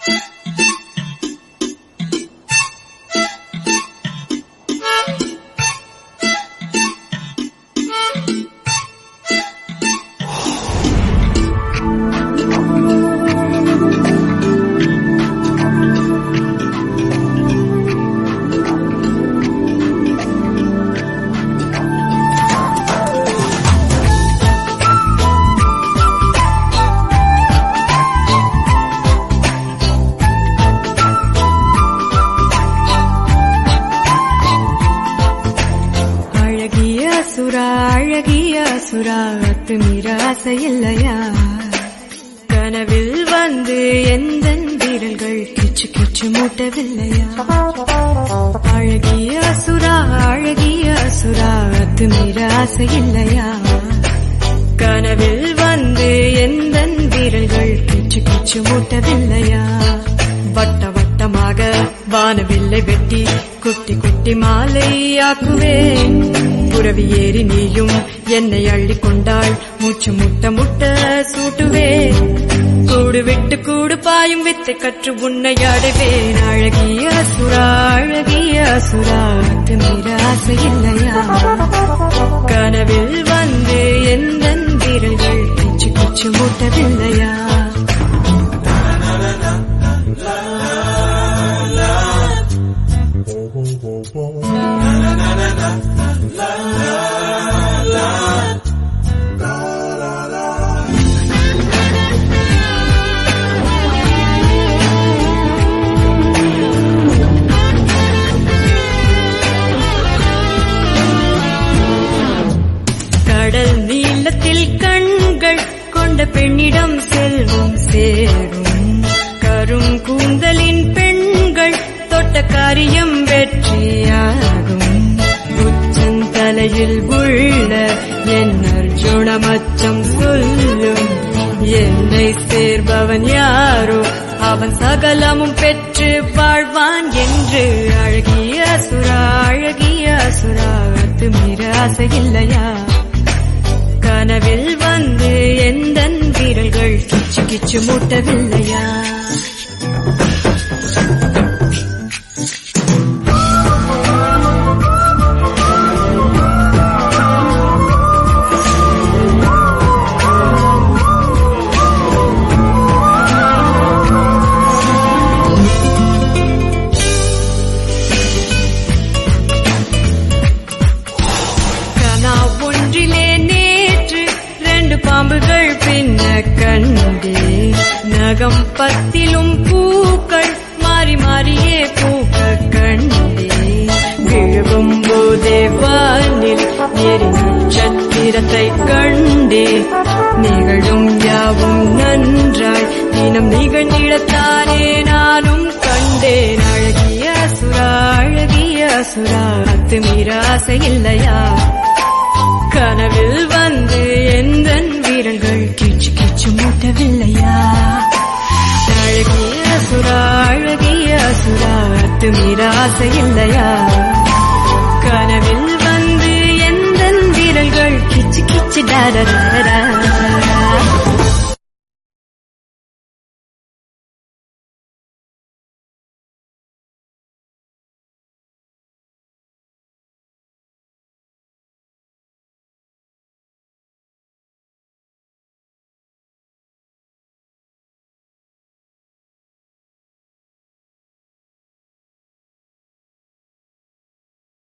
அழகிய சுரா அழகிய சுரா அத்து நிராசை இல்லையா கனவில் வந்து எந்த வீரர்கள் கிச்சு கிச்சு மூட்டவில்லையா அழகிய சுரா அழகிய சுரா அத்து நிராசை இல்லையா கனவில் வந்து எந்த வீரர்கள் கிச்சு கிச்சு மூட்டவில்லையா வட்ட வட்டமாக வானவில்லை வெட்டி குட்டி குட்டி மாலை ஆக்குவேன் புறவி ஏறி நீயும் என்னை அள்ளி கொண்டாள் மூச்சு முட்ட முட்ட சூட்டுவேன் கூடு விட்டு கூடு பாயும் வித்தை கற்று உன்னை அடைவேன் அழகிய சுரா அழகிய சுரா நிராசை இல்லையா கனவில் வந்து எந்த வீரர்கள் கிச்சு கிச்சு மூட்டவில்லையா கடல் நீளத்தில் கண்கள் கொண்ட பெண்ணிடம் செல்வம் சேரும் கரும் கூந்தலின் பெண்கள் தொட்ட காரியம் வெற்றியாகும் உச்சந்தலையில் உள்ள என் அர்ஜுனமச்சம் சொல்லும் என்னை சேர்பவன் யாரோ அவன் சகலமும் பெற்று வாழ்வான் என்று அழகிய சுரா அழகிய சுரா அத்து மீராசை இல்லையா கனவில் வந்து எந்த வீரர்கள் கிச்சு கிச்சு மூட்டவில்லையா கனா ஒன்றிலே நேற்று ரெண்டு பாம்புகள் பின்ன கண்டே நகம் பத்திலும் பூக்கள் மாறி மாறியே பூக்க கண்டே விழுகும் போதே வானில் எரி நட்சத்திரத்தை கண்டே நிகழும் யாவும் நன்றாய் தினம் நிகழ்ந்திடத்தானே நானும் கண்டேன் அழகிய சுரா அழகிய சுரா அத்து மீராசை இல்லையா கனவில் வந்து எந்த வீரர்கள் கிச்சு கிச்சு மூட்டவில்லையா அழகிய சுரா அழகிய சுரா அத்து மீராசை இல்லையா கனவில் வந்து எந்த வீரர்கள் கிச்சு கிச்சு டாரா